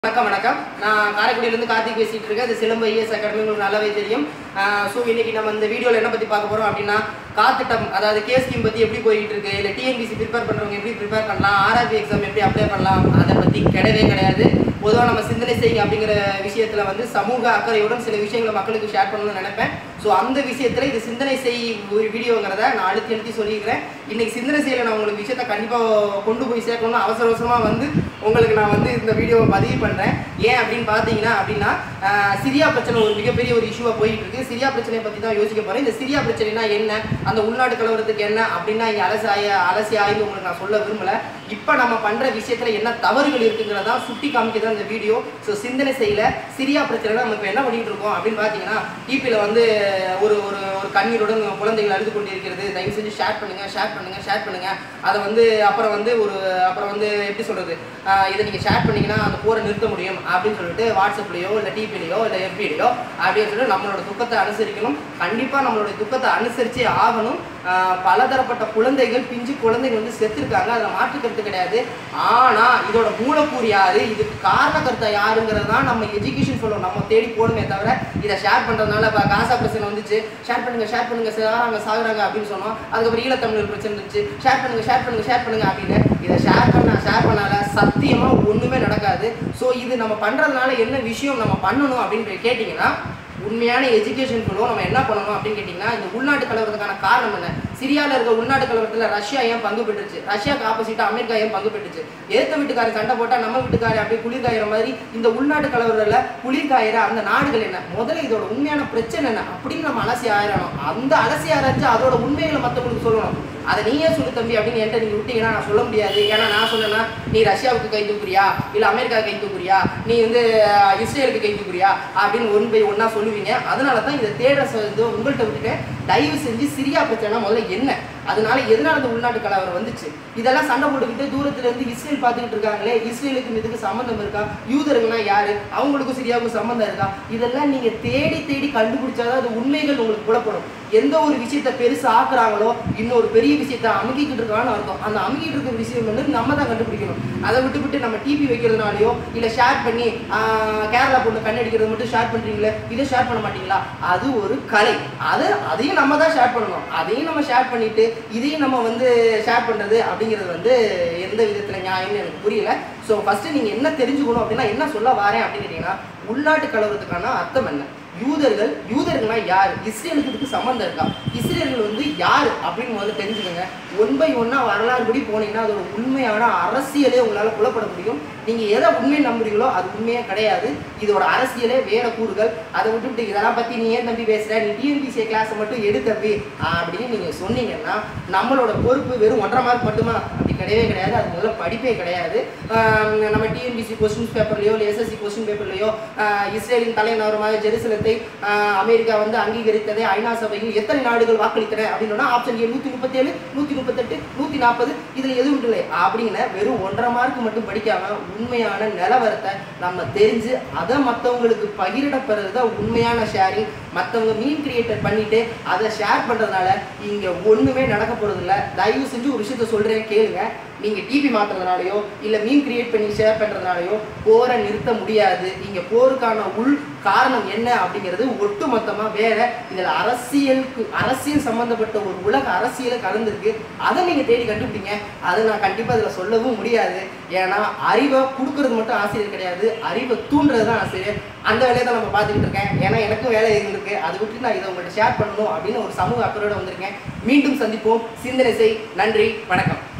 வணக்கம் வணக்கம் நான் காரைக்குடியிலேருந்து கார்த்திக் பேசிட்டு இருக்கேன் இது சிலம்பு ஐஎஸ் அகாடமி உங்களுக்கு நல்லாவே தெரியும் ஸோ இன்னைக்கு நம்ம இந்த வீடியோவில் என்ன பற்றி பார்க்க போகிறோம் அப்படின்னா காத்திட்டம் அதாவது கேஸ் ஸ்கீம் பற்றி எப்படி போயிட்டு இருக்கு இல்லை டிஎன்பிசி ப்ரிப்பேர் பண்ணுறவங்க எப்படி ப்ரிப்பேர் பண்ணலாம் ஆர்ஆர்பி எக்ஸாம் எப்படி அப்ளை பண்ணலாம் அதை பற்றி கிடையவே கிடையாது பொதுவாக நம்ம சிந்தனை செய்யுங்க அப்படிங்கிற விஷயத்தில் வந்து சமூக அக்கறையுடன் சில விஷயங்களை மக்களுக்கு ஷேர் பண்ணணும்னு நினைப்பேன் ஸோ அந்த விஷயத்தில் இது சிந்தனை செய் ஒரு வீடியோங்கிறத நான் அழுத்தி அழுத்தி சொல்லியிருக்கிறேன் இன்னைக்கு சிந்தனை செய்யல நான் உங்களுக்கு விஷயத்தை கண்டிப்பாக கொண்டு போய் சேர்க்கணும்னு அவசர அவசரமாக வந்து உங்களுக்கு நான் வந்து இந்த வீடியோவை பதிவு பண்ணுறேன் ஏன் அப்படின்னு பார்த்தீங்கன்னா அப்படின்னா ஆஹ், சிரியா பிரச்சனை ஒரு மிகப்பெரிய ஒரு இஷ்யூவாக போயிட்டு இருக்கு சிரியா பிரச்சனையை பற்றி தான் யோசிக்க போகிறேன் இந்த சிரியா பிரச்சனைனா என்ன அந்த உள்நாட்டு கலவரத்துக்கு என்ன அப்படின்னா இங்கே அலசி ஆய அலசி ஆய்ந்து உங்களுக்கு நான் சொல்ல விரும்பல இப்போ நம்ம பண்ணுற விஷயத்தில் என்ன தவறுகள் இருக்குங்கிறதா சுட்டி காமிக்க தான் இந்த வீடியோ ஸோ சிந்தனை செய்யல சிரியா பிரச்சனை நம்ம இப்போ என்ன பண்ணிட்டு இருக்கோம் அப்படின்னு பார்த்தீங்கன்னா டிபியில் வந்து ஒரு ஒரு ஒரு கண்ணீருடன் குழந்தைகள் அழுது கொண்டிருக்கிறது தயவு செஞ்சு ஷேர் பண்ணுங்க ஷேர் பண்ணுங்க ஷேர் பண்ணுங்க அதை வந்து அப்புறம் வந்து ஒரு அப்புறம் வந்து எப்படி சொல்றது ஆஹ் இதை நீங்கள் ஷேர் பண்ணீங்கன்னா அந்த போரை நிறுத்த முடியும் அப்படின்னு சொல்லிட்டு வாட்ஸ்அப்லேயோ இல்லை டிபிலையோ இல்லை எஃபிலையோ அப்படின்னு சொல்லிட்டு நம்மளோட துக்கத்தை அனுசரிக்கணும் கண்டிப்பாக நம்மளோட துக்கத்தை அனுசரிச்சே ஆகணும் ஆஹ் பலதரப்பட்ட குழந்தைகள் பிஞ்சு குழந்தைகள் வந்து செத்துருக்காங்க அதில் மாற்றுக்கருத்து கிடையாது ஆனால் இதோட மூலக்கூறு யாரு இதுக்கு காரணக்கருத்தை யாருங்கிறது தான் நம்ம எஜுகேஷன் சொல்லுவோம் நம்ம தேடி போகணுமே தவிர இதை ஷேர் பண்ணுறதுனால இப்போ காசா பிரச்சனை வந்துச்சு ஷேர் பண்ணுங்க ஷேர் பண்ணுங்க சாராங்க சாகுறாங்க அப்படின்னு சொன்னோம் அதுக்கப்புறம் ஈழத்தமிழர் பிரச்சனை இருந்துச்சு ஷேர் பண்ணுங்க ஷேர் பண்ணுங்க ஷேர் பண்ணுங்க அப்படின்னு இதை ஷேர் பண்ண ஷேர் பண்ணால சத்தியமாக ஒன்றுமே நடக்காது ஸோ இது நம்ம பண்ணுறதுனால என்ன விஷயம் நம்ம பண்ணணும் அப்படின்னு கேட்டிங்கன்னா உண்மையான எஜுகேஷன் சொல்லுவோம் நம்ம என்ன பண்ணணும் அப்படின்னு கேட்டிங்கன்னா இந்த உள்நாட்டு கலவரத்துக்கான காரணம் என்ன சிரியாவில் இருக்க உள்நாட்டு கலவரத்தில் ரஷ்யா ஏன் பங்கு பெற்றுச்சு ரஷ்யாக்கு ஆப்போசிட்டாக அமெரிக்கா ஏன் பங்கு பெற்றுச்சு ஏத்த வீட்டுக்காரர் சண்டை போட்டால் நம்ம வீட்டுக்காரர் அப்படியே குளிர் காயிற மாதிரி இந்த உள்நாட்டு கலவரத்தில் குளிர் காயிற அந்த நாடுகள் என்ன முதல்ல இதோட உண்மையான பிரச்சனை என்ன அப்படின்னு நம்ம அலசி ஆயிரணும் அந்த அலசி ஆராய்ச்சி அதோட உண்மைகளை மற்றவங்களுக்கு சொல்லணும் அதை நீயே சொல்லு தம்பி அப்படின்னு என்கிட்ட நீங்கள் விட்டீங்கன்னா நான் சொல்ல முடியாது ஏன்னா நான் சொன்னேன்னா நீ ரஷ்யாவுக்கு கை தூக்குறியா இல்லை அமெரிக்கா கை தூக்குறியா நீ வந்து அஹ், இஸ்ரேலுக்கு கை தூக்குறியா அப்படின்னு ஒன் பை ஒன்றா சொல்லுவீங்க அதனால தான் இதை தேட சொ- இது உங்கள்கிட்ட விட்டுட்டேன் தயவு செஞ்சு சிரியா பிரச்சனை முதல்ல என்ன அதனால எதனால இந்த உள்நாட்டு கலவரம் வந்துச்சு இதெல்லாம் சண்டை போட்டுக்கிட்டு தூரத்துல இருந்து இஸ்ரேல் பார்த்துக்கிட்டு இருக்காங்களே இஸ்ரேலுக்கும் இதுக்கு சம்மந்தம் இருக்கா யூதர்கள்னா யாரு அவங்களுக்கும் சிரியாவுக்கும் சம்மந்தம் இருக்கா இதெல்லாம் நீங்க தேடி தேடி கண்டுபிடிச்சாதான் அது உண்மைகள் உங்களுக்கு புலப்படும் எந்த ஒரு விஷயத்தை பெருசா ஆக்குறாங்களோ இன்னொரு பெரிய விஷயத்தை அமுக்கிட்டு இருக்கான்னு அர்த்தம் அந்த அமுக்கிட்டு இருக்கிற விஷயம் வந்து நம்ம தான் கண்டுபிடிக்கணும் அதை விட்டு விட்டு நம்ம டிபி வைக்கிறதுனாலயோ இல்ல ஷேர் பண்ணி ஆஹ், கேரளா பொண்ணு கண்ணடிக்கிறது மட்டும் ஷேர் பண்றீங்களே இதை ஷேர் பண்ண மாட்டீங்களா அது ஒரு கலை அது அதையும் நம்ம தான் ஷேர் பண்ணணும் அதையும் நம்ம ஷேர் பண்ணிட்டு இதையும் நம்ம வந்து ஷேர் பண்றது அப்படிங்கிறது வந்து எந்த விதத்துல நியாயம்னு எனக்கு புரியல ஸோ ஃபர்ஸ்ட் நீங்க என்ன தெரிஞ்சுக்கணும் அப்படின்னா என்ன சொல்ல வரேன் அப்படின்னு கேட்டீங்கன்னா உள்நாட்டு கலவரத்துக்கான அர்த்தம் என்ன யூதர்கள் யூதர்கள்னா யார் இஸ்ரேலுக்கு இதுக்கு சம்மந்தம் இருக்கா இஸ்ரேல்கள் வந்து யார் அப்படின்னு முதல்ல தெரிஞ்சுக்கோங்க ஒன் பை ஒன்னா வரலாறு படி போனீங்கன்னா அதோட உண்மையான அரசியலே உங்களால புலப்பட முடியும் நீங்க எதை உண்மை நம்புறீங்களோ அது உண்மையே கிடையாது இதோட அரசியலே வேற கூறுகள் அதை விட்டுவிட்டு இதெல்லாம் பத்தி நீ ஏன் தம்பி பேசுற நீ டிஎன்பிசி கிளாஸ் மட்டும் எடு தம்பி அப்படின்னு நீங்க சொன்னீங்கன்னா நம்மளோட பொறுப்பு வெறும் ஒன்றரை மார்க் மட்டுமா அப்படி கிடையவே கிடையாது அது முதல்ல படிப்பே கிடையாது ஆஹ் நம்ம டிஎன்பிசி கொஸ்டின்ஸ் பேப்பர்லையோ இல்லை எஸ்எஸ்சி கொஸ்டின் பேப்பர்லையோ இஸ்ரேலின் தலைநகரமாக ஜெருசலத்தை ஆஹ் அமெரிக்கா வந்து அங்கீகரித்ததை ஐநா சபையில் எத்தனை நாடுகள் வாக்களித்தன அப்படின்னா ஆப்ஷன் ஏ நூற்றி முப்பத்தேழு நூற்றி முப்பத்தெட்டு நூற்றி நாற்பது இதில் எதுவும் இல்லை அப்படின்னு வெறும் ஒன்றரை மார்க் மட்டும் படிக்காம உண்மையான நிலவரத்தை நம்ம தெரிஞ்சு அதை மற்றவங்களுக்கு பகிரிடப்படுறது தான் உண்மையான ஷேரிங் மற்றவங்க மீன் கிரியேட்டர் பண்ணிட்டு அதை ஷேர் பண்ணுறதுனால இங்கே ஒன்றுமே நடக்க போகிறதில்ல தயவு செஞ்சு ஒரு விஷயத்த சொல்கிறேன் கேளுங்க நீங்கள் டிவி மாற்றுறதுனாலையோ இல்லை மீன் கிரியேட் பண்ணி ஷேர் பண்ணுறதுனாலையோ போரை நிறுத்த முடியாது இங்கே போருக்கான உள் காரணம் என்ன அப்படிங்கிறது ஒட்டு மொத்தமாக வேற இதில் அரசியலுக்கு அரசியல் சம்மந்தப்பட்ட ஒரு உலக அரசியலை கலந்துருக்கு அதை நீங்கள் தேடி கண்டுபிடிங்க அதை நான் கண்டிப்பாக இதில் சொல்லவும் முடியாது ஏன்னா அறிவை கொடுக்கறது மட்டும் ஆசிரியர் கிடையாது அறிவை தூண்டுறது தான் ஆசிரியர் அந்த வேலையை தான் நம்ம பார்த்துக்கிட்டு இருக்கேன் ஏன்னா எனக்கும் வேலை இருந்திருக்கு அதை விட்டு நான் இதை உங்கள்கிட்ட ஷேர் பண்ணணும் அப்படின்னு ஒரு சமூக அக்கறையோட வந்திருக்கேன் மீண்டும் சந்திப்போம் சிந்தனை செய் நன்றி வணக்கம்